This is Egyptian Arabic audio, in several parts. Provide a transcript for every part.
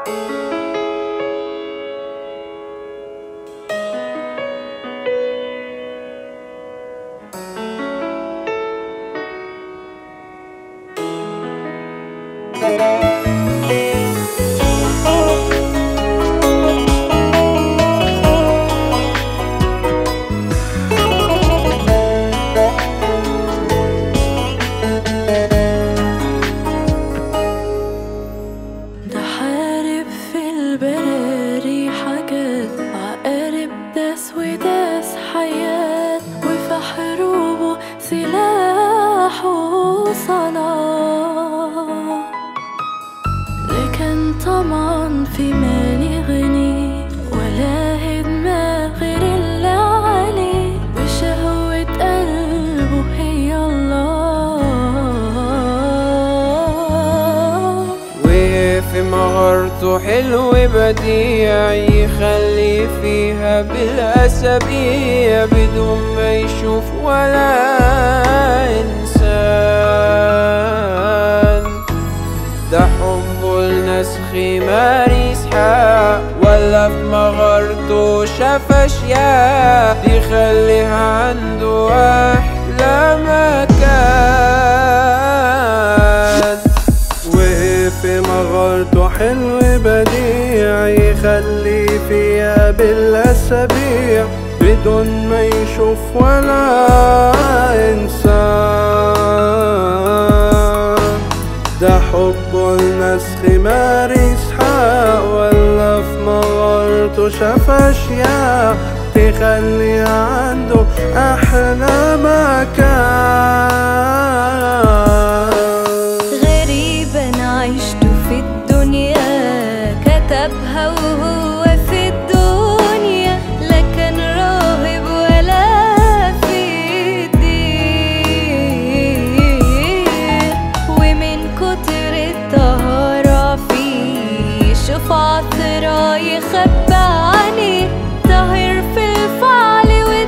ده حارب في البراري حاجات عقارب داس وداس حياة وفي حروبه سلاحه صلاة لكن طمعا في مالي غني ولا هدمة غير اللي عليه وشهوة قلبه هي الله وفي مغارته حلو بديع يخلي فيها بالأسابيع بدون ما يشوف ولا إنسان ده حبه لنسخ ماري إسحاق ولا في مغارته شاف أشياء يخليها عنده أحلى مكان وفي مغارته حلو بديع يخلي فيها بالأسابيع بدون ما يشوف ولا إنسان ده حبه لنسخ ماري إسحاق ولا في مغارته شاف أشياء تخلي عنده أحلى مكان غريبا عشت في الدنيا كتبها وهو في الدنيا لا كان راهب ولا في الدين ومن كتر الطهارة فيه شوف عطرة يخبى عنيه طاهر في الفعل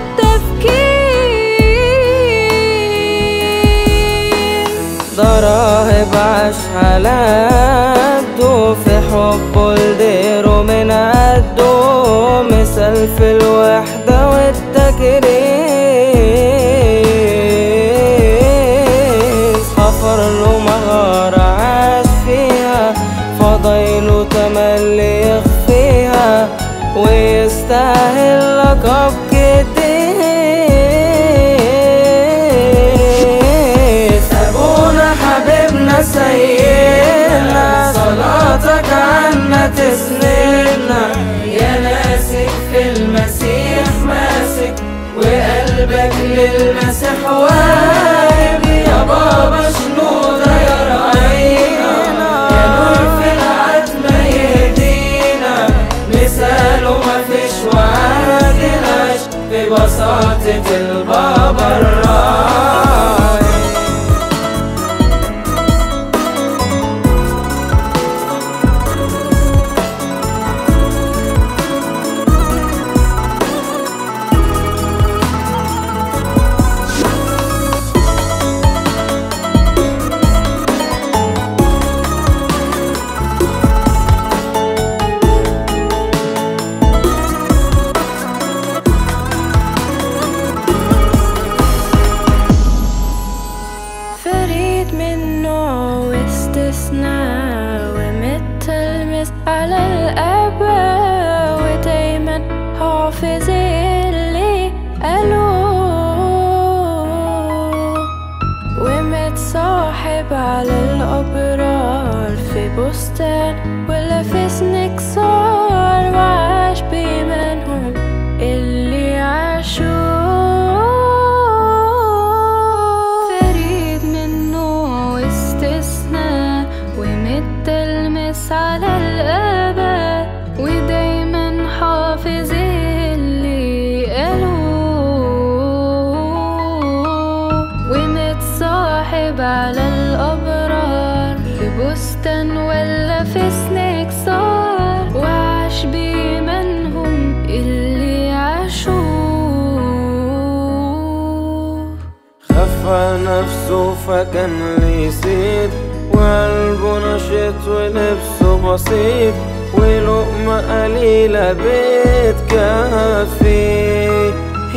والتفكير ده راهب عاش حالاته في حبه لديره من قده مثال في الوحدة والتكريس حفر له مغارة عاش فيها فضيله تملي يخفيها ويستاهل لقب كتير ابونا حبيبنا سيدنا صلاتك عنا تسندنا يا ناسك في المسيح ماسك وقلبك للمسيح واهب يا بابا شنودة يا رعينا يا نور في العتمة يهدينا مثاله مفيش وعادناش في بساطة البابا الراعي فريد من نوعه واستثناء ومتلمس على الآباء ودايما حافظ اللي قالوه ومتصاحب على الأبرار في بستان ولا في سنكسار وعاش بإيمانهم اللي عاشوه فريد من نوع واستثناء ومتلمس على الآباء ودايما حافظ اللي قالوه ومتصاحب على الأبرار في بستان ولا في سنكسار وعاش بإيمانهم اللي عاشوه خفى نفسه فكان لي سيد وقلبه نشط ولبسه بسيط ولقمة قليلة بتكفي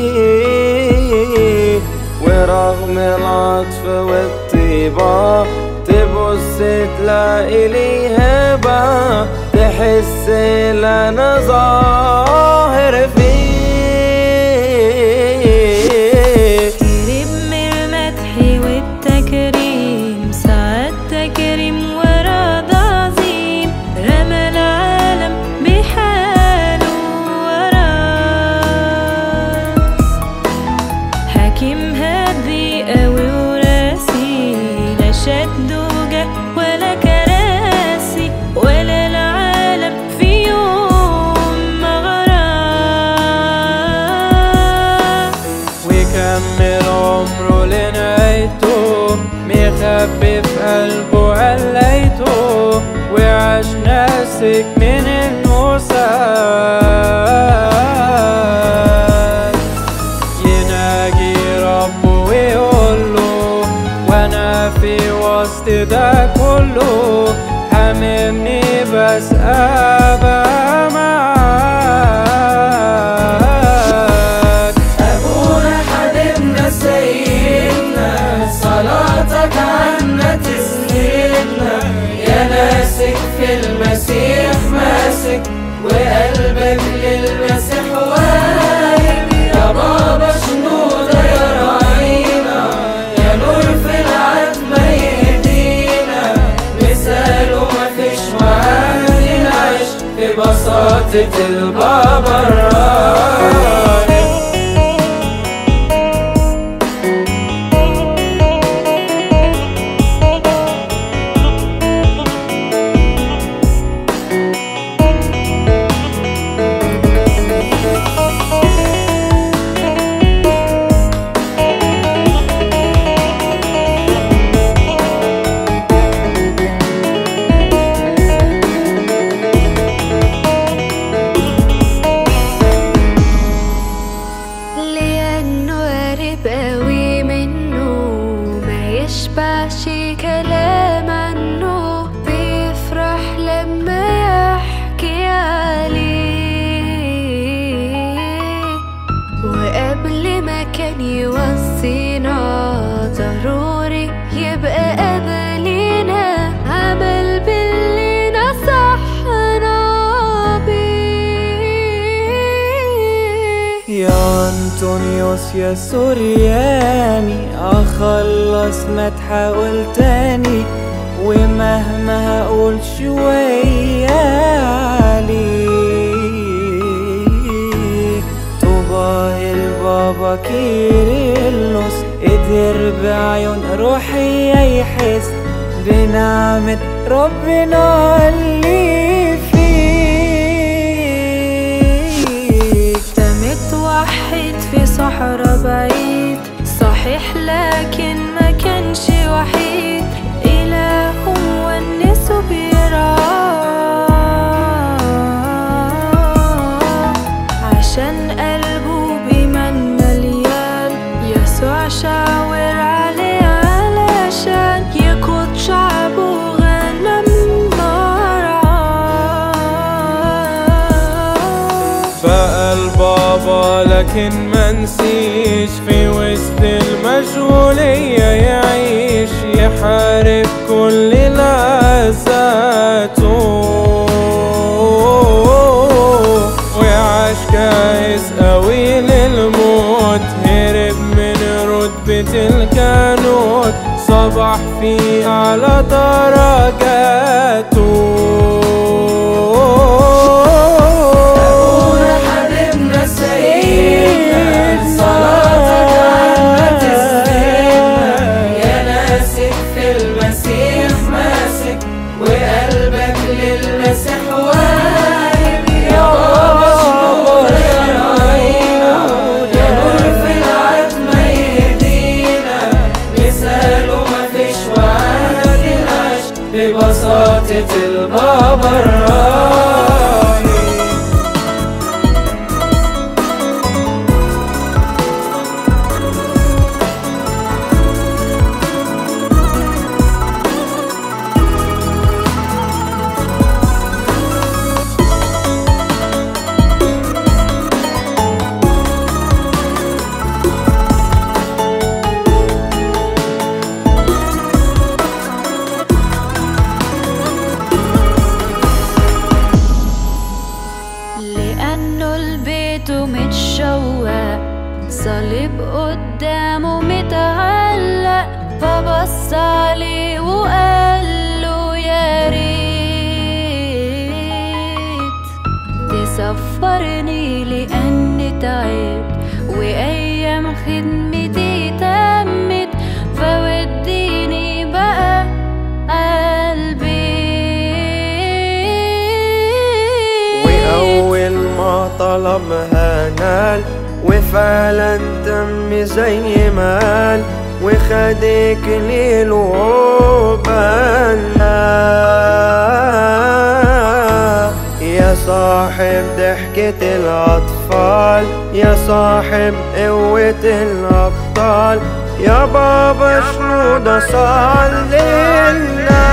ورغم العطف والطيبة تبص تلاقي لي هبة تحس لنا ظاهر فيه قريب من المدح والتكريم ساعات تكريم ورد عظيم رمى العالم بحاله وراه حكيم هادي قوي وراسي لا شد وجه ولا كراسي ولا العالم في يوم ما غراه ويكمل عمره لنهايته مخبي في قلبه قليته وعاش ناسك من الموساد يناجي ربه ويقوله وانا في وسط ده كله حممني بس ابقى معاك أبونا حبيبنا سيدنا صلاتك عنا تسندنا يا ناسك في المسيح ماسك وقلبك للمسيح واهب يا بابا شنودة يا راعينا يا نور في العتمة يهدينا مثاله مفيش وعادي نعيش في بساطة البابا الراعي لأنه قريب قوي منه ما يشبعش كلام عنه بيفرح لما يحكي عليه وقبل ما كان يوصينا ضروري يبقى قبلنا عمل باللي نصحنا بيه يا انطونيوس يا سورياني اخلص ما تحاول تاني ومهما هقول شوية عليك طوبى البابا كيرلس قدر بعيون روحي يحس بنعمة ربنا اللي فيك ده متوحد في صحراء بعيد صحيح لكن ما كانش وحيد إله ونسه بيرعاه عشان قلبه بمن مليان يسوع شاور عليه علشان يقود شعبه غنم مرعاه بقى البابا لكن منسيش في وسط المشغولية يعيش يحارب كل لذاته وعاش كايس قوي للموت هرب من رتبة الكانوت صبح في أعلى درجاته حبيبنا سيدنا صلاتك عنا تسلمنا يا ناسك في المسيح ماسك وقلبك للمسيح واهب يا بابا يا راعينا يا نور في العتمة يهدينا مثاله مفيش وعادي العيش ببساطة الصليب قدامه متعلق فبص عليه وقال له يا ريت تسفرني لأني تعبت وأيام خدمتي تمت فوديني بقى قلبي وأول ما طلبها نال وفعلا تم زي ما قال وخدك ليل وبلا يا صاحب ضحكة الأطفال يا صاحب قوة الأبطال يا بابا شنو ده صار لله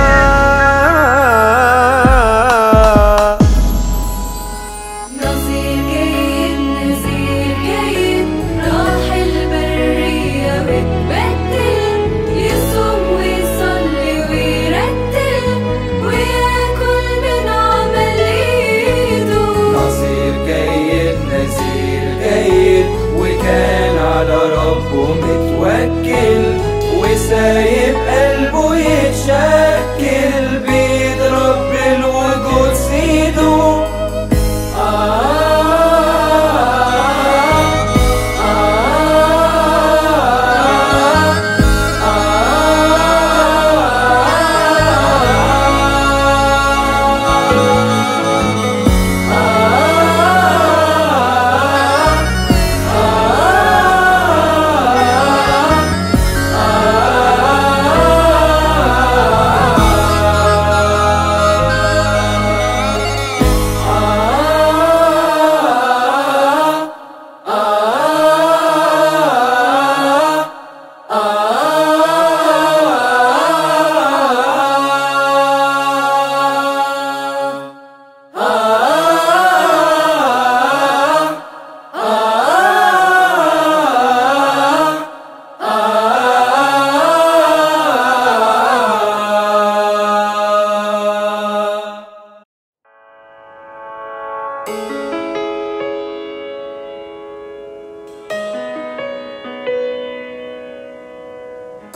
نظير جيد نظير جيد راح البرية وتبدل يصوم ويصلي ويرتل وياكل من عمل ايده نظير جيد نذير جيد وكان على ربه متوكل وسايب قلبه يتشكل بيد رب الوجود سيده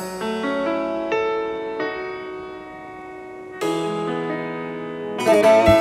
Thank